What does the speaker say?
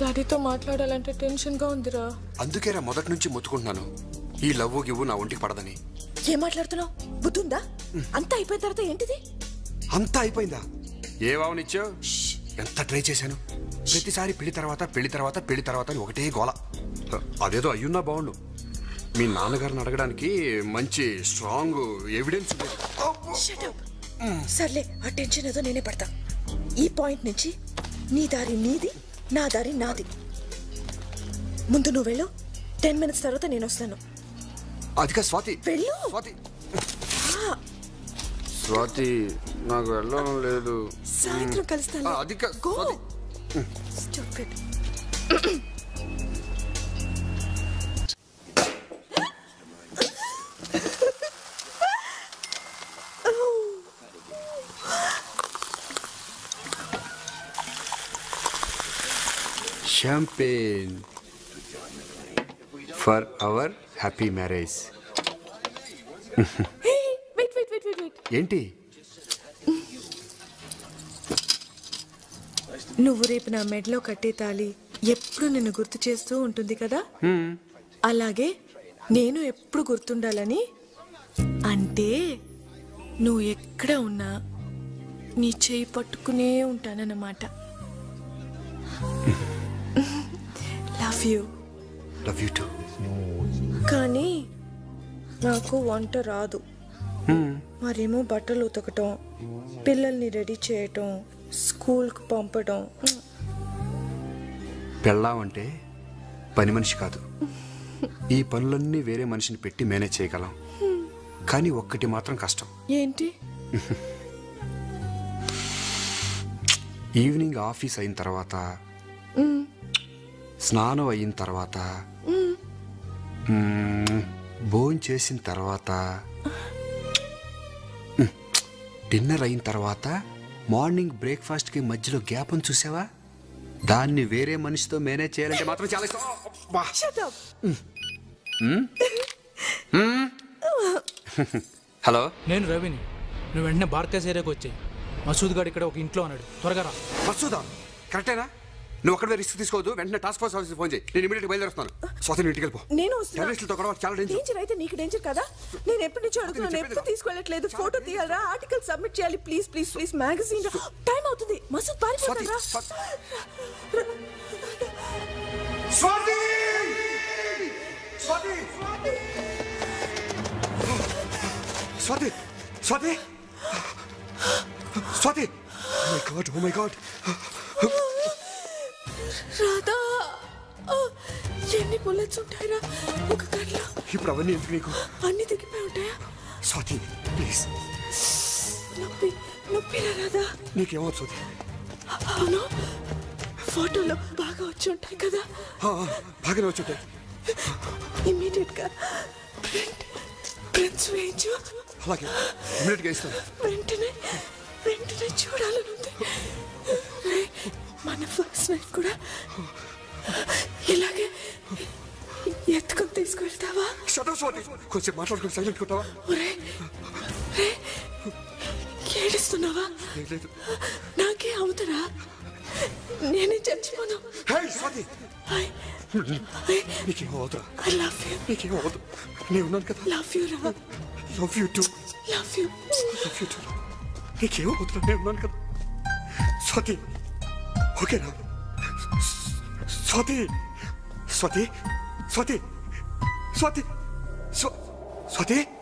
డాడీతో మాట్లాడాలంటే టెన్షన్గా ఉందిరా అందుకేరా మొదటి నుంచి మొత్తుకుంటున్నాను ఈ లవ్వు గివ్వు నా ఒంటికి పడదని ఏం మాట్లాడుతున్నావు బుద్ధుందా అంతా అయిపోయిన తర్వాత ఏంటిది అంతా అయిపోయిందా ఏ వావనిచ్చో ఎంత ట్రై చేశాను ప్రతిసారి పెళ్లి తర్వాత పెళ్లి తర్వాత పెళ్లి తర్వాత అని ఒకటే గోల అదేదో అయ్యున్నా బాగుండు మీ నాన్నగారిని అడగడానికి మంచి స్ట్రాంగ్ ఎవిడెన్స్ ఉండేది. Shut up. సర్లే ఆ టెన్షన్ ఏదో నేనే పడతా ఈ పాయింట్ నుంచి నీ దారి నీది నా దారి నాది ముందు నువ్వు వెళ్ళు టెన్ మినిట్స్ తర్వాత నేను వస్తాను అదిగా స్వాతి వెళ్ళు స్వాతి స్వాతి నాకు వెళ్ళడం లేదు సాయంత్రం కలుస్తాను ఆ, అది కా- Go. Swathi. Stupid. Champagne for our happy marriage wait wait wait wait wait ఏంటి నువ్వు రేపు నా మెడలో కట్టే తాళి ఎప్పుడు నిన్ను గుర్తు చేస్తూ ఉంటుంది కదా అలాగే నేను ఎప్పుడు గుర్తుండాలని అంటే నువ్వు ఎక్కడ ఉన్నా నీ చేయి పట్టుకునే ఉంటానన్నమాట love you love you too కానీ నాకు వంట రాదు మరేమో బట్టలు ఉతకటం పిల్లల్ని రెడీ చేయటం స్కూల్కి పంపడం పెళ్ళాం అంటే పని మనిషి కాదు ఈ పనులన్నీ వేరే మనిషిని పెట్టి మేనేజ్ చేయగలం కానీ ఒక్కటి మాత్రం కష్టం ఏంటి ఈవినింగ్ ఆఫీస్ అయిన తర్వాత స్నానం అయిన తర్వాత భోజనం చేసిన తర్వాత డిన్నర్ అయిన తర్వాత మార్నింగ్ బ్రేక్ఫాస్ట్కి మధ్యలో గ్యాప్ అని చూసావా దాన్ని వేరే మనిషితో మేనేజ్ చేయాలంటే మాత్రం చాలా ఇష్టం. అబ్బా. హలో నేను రవిని నువ్వు వెంటనే బార్కేస్ ఏరియాకి వచ్చాయి మసూద్ గారు ఇక్కడ ఒక ఇంట్లో అన్నాడు త్వరగా రా మసూదా కరెక్టేనా నువ్వు అక్కడ రిస్క్ తీసుకోవద్దు వెంటనే టాస్క్ ఫోర్స్ ఆఫీస్ ఫోన్ చేయి నేను ఇమీడియట్ బయలుదేరుస్తాను స్వాతి ఇంటికి వెళ్ళిపో నేను వస్తున్నా. టెర్రరిస్టులతో కూడా చాలా డేంజర్ డేంజర్ అయితే నీకు డేంజర్ కదా నేను ఎప్పటి నుంచో అడుగుతున్నాను చెప్పేది ఎప్పుడు తీసుకెళ్ళట్లేదు ఫోటో తీయాలరా ఆర్టికల్ సబ్మిట్ చేయాలి please please please magazine time అవుతుంది మసూద్ స్వాతి పారిపోతారా Swathi Swathi Swathi Swathi Swathi oh my god oh my god Radha ఆ, ఎన్ని బుల్లెట్స్ ఉంటాయిరా ఒక గంటలో ఇప్పుడు అవన్నీ ఎందుకు నీకు అన్ని దిగిపోయి ఉంటాయా స్వాతి ప్లీజ్ నొప్పి నొప్పిరా రాధా నీకేమో స్వాతి అవును ఫోటోలో బాగా వచ్చి ఉంటాయి కదా ఆ, ఆ, బాగానే వచ్చుంటాయి ఇమీడియట్ గా ప్రింట్ ప్రింట్స్ వేయించు అలాగే ఇమీడియట్గా ఇస్తాను వెంటనే వెంటనే చూడాలని ఉంది రే, మన ఫస్ట్ నైట్ కూడా ఇలాగే ఎత్తుకొని తీసుకువెళ్తావా షటప్ స్వాతి కొంచెం మాట్లాడుకుని సైలెంట్ కొట్టావా ఒరే రే ఏడుస్తున్నావా ఏం లేదు నాకే అవుతురా నేనే చచ్చిపోను హే స్వాతి ఐ నీకేమో అవుతురా ఐ లవ్ యూ నీకేమో అవదు నేను ఉన్నాను కదా లవ్ యూ రా love you too love you love you too నీకేమో అవుతురా నేను ఉన్నాను కదా స్వాతి ఓకేనా స్వాతి స్వాతి స్వాతి స్వాతి స్వ- స్వాతి